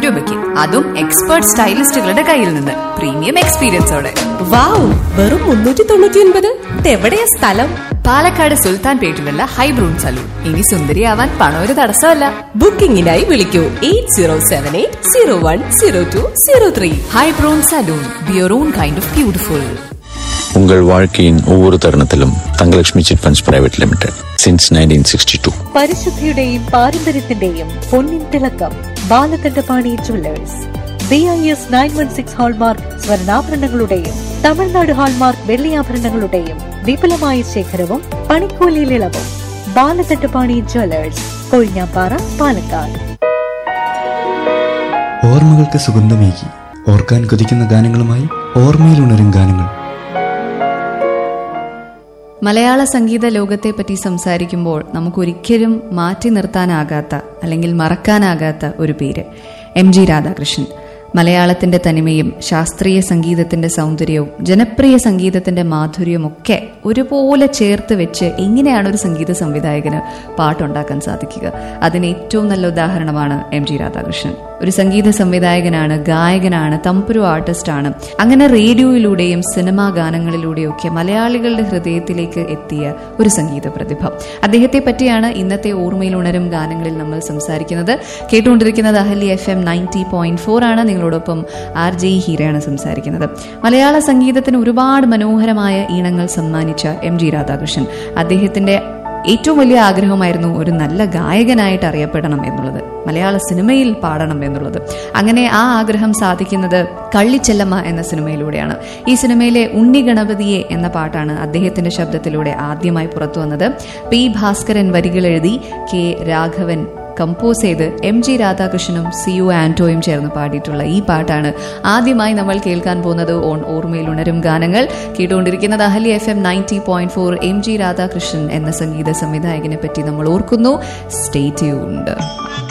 രൂപയ്ക്ക് അതും എക്സ്പേർട്ട് സ്റ്റൈലിസ്റ്റുകളുടെ കയ്യിൽ നിന്ന് പ്രീമിയം എക്സ്പീരിയൻസോടെ വാവ് വെറും മുന്നൂറ്റി തൊണ്ണൂറ്റി ഒൻപത് ഇതെവിടെയാ സ്ഥലം പാലക്കാട് സുൽത്താൻ പേട്ടിലുള്ള ഹൈബ്രൂൺ സലൂൺ ഇനി സുന്ദരിയാവാൻ പണം ഒരു തടസ്സമല്ല ബുക്കിംഗിനായി വിളിക്കൂ eight zero seven eight zero one zero two zero three Hybron salon be your own kind of beautiful உங்கள் வாழ்க்கையின் ஒவ்வொரு தருணத்திலும் Thangalakshmi chit funds private limited since nineteen sixty two പരിശുദ്ധിയുടെയും പാരമ്പര്യത്തിന്റെയും പൊന്നിൻ തിളക്കം Balakandapani jewellers B I S nine one six hallmark സ്വർണ്ണാഭരണങ്ങളുടെയും Tamil Nadu hallmark വെള്ളിയാഭരണങ്ങളുടെയും വിപുലമായ ശേഖരവും പണിക്കൂലിയിൽ ഇളവും ബാലകണ്ഠപാണി ജുവല്ലേഴ്സ് കൊഴിഞ്ഞാപ്പാറ പാലക്കാട് ഓർമ്മകൾക്ക് സുഗന്ധമേകി ഓർക്കാൻ കൊതിക്കുന്ന ഗാനങ്ങളുമായി ഓർമ്മയിലുണരും ഗാനങ്ങൾ മലയാള സംഗീത ലോകത്തെ പറ്റി സംസാരിക്കുമ്പോൾ നമുക്കൊരിക്കലും മാറ്റി നിർത്താനാകാത്ത അല്ലെങ്കിൽ മറക്കാനാകാത്ത ഒരു പേര് എം ജി രാധാകൃഷ്ണൻ മലയാളത്തിന്റെ തനിമയും ശാസ്ത്രീയ സംഗീതത്തിന്റെ സൗന്ദര്യവും ജനപ്രിയ സംഗീതത്തിന്റെ മാധുര്യവും ഒക്കെ ഒരുപോലെ ചേർത്ത് വെച്ച് എങ്ങനെയാണ് ഒരു സംഗീത സംവിധായകന് പാട്ടുണ്ടാക്കാൻ സാധിക്കുക അതിന് ഏറ്റവും നല്ല ഉദാഹരണമാണ് എം ജി രാധാകൃഷ്ണൻ ഒരു സംഗീത സംവിധായകനാണ് ഗായകനാണ് തമ്പുരു ആർട്ടിസ്റ്റാണ് അങ്ങനെ റേഡിയോയിലൂടെയും സിനിമാ ഗാനങ്ങളിലൂടെയും ഒക്കെ മലയാളികളുടെ ഹൃദയത്തിലേക്ക് എത്തിയ ഒരു സംഗീത പ്രതിഭ അദ്ദേഹത്തെ പറ്റിയാണ് ഇന്നത്തെ ഓർമ്മയിൽ ഉണരും ഗാനങ്ങളിൽ നമ്മൾ സംസാരിക്കുന്നത് കേട്ടുകൊണ്ടിരിക്കുന്നത് Ahalya F M ninety point four ആണ് നിങ്ങളോടൊപ്പം ആർ ജെ ഹീരയാണ് സംസാരിക്കുന്നത് മലയാള സംഗീതത്തിന് ഒരുപാട് മനോഹരമായ ഈണങ്ങൾ സമ്മാനിച്ച എം ജി രാധാകൃഷ്ണൻ അദ്ദേഹത്തിന്റെ ഏറ്റവും വലിയ ആഗ്രഹമായിരുന്നു ഒരു നല്ല ഗായകനായിട്ട് അറിയപ്പെടണം എന്നുള്ളത് മലയാള സിനിമയിൽ പാടണം എന്നുള്ളത് അങ്ങനെ ആ ആഗ്രഹം സാധിക്കുന്നത് കള്ളിച്ചെല്ലമ്മ എന്ന സിനിമയിലൂടെയാണ് ഈ സിനിമയിലെ ഉണ്ണി ഗണപതിയെ എന്ന പാട്ടാണ് അദ്ദേഹത്തിന്റെ ശബ്ദത്തിലൂടെ ആദ്യമായി പുറത്തു വന്നത് പി ഭാസ്കരൻ വരികൾ എഴുതി കെ രാഘവൻ കമ്പോസ് ചെയ്ത് എം ജി രാധാകൃഷ്ണനും സി യു ആന്റോയും ചേർന്ന് പാടിയിട്ടുള്ള ഈ പാട്ടാണ് ആദ്യമായി നമ്മൾ കേൾക്കാൻ പോകുന്നത് ഓൺ ഓർമ്മയിൽ ഉണരും ഗാനങ്ങൾ കേട്ടുകൊണ്ടിരിക്കുന്നത് Ahali F M ninety point four M G Radhakrishnan എന്ന സംഗീത സംവിധായകനെ പറ്റി നമ്മൾ ഓർക്കുന്നു സ്റ്റേ ട്യൂൺഡ്